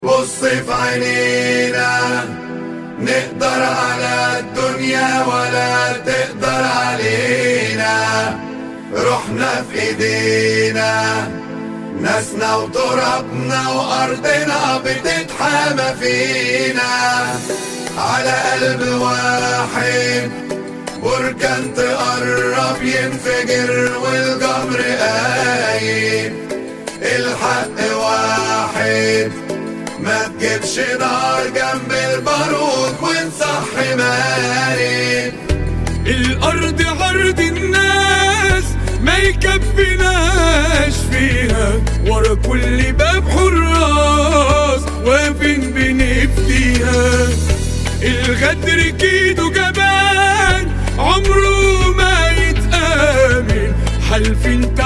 بص في عينينا نقدر على الدنيا ولا تقدر علينا روحنا في ايدينا ناسنا وترابنا وارضنا بتتحامى فينا على قلب واحد بركان تقرب ينفجر والجمر قايم الحق واحد ما تجيبش نار جنب البارود ونصحي مارد الأرض عرض الناس ما يكفيناش فيها ورا كل باب حراس واقفين بنفديها الغدر كيدو جبان عمره ما يتآمن حالفين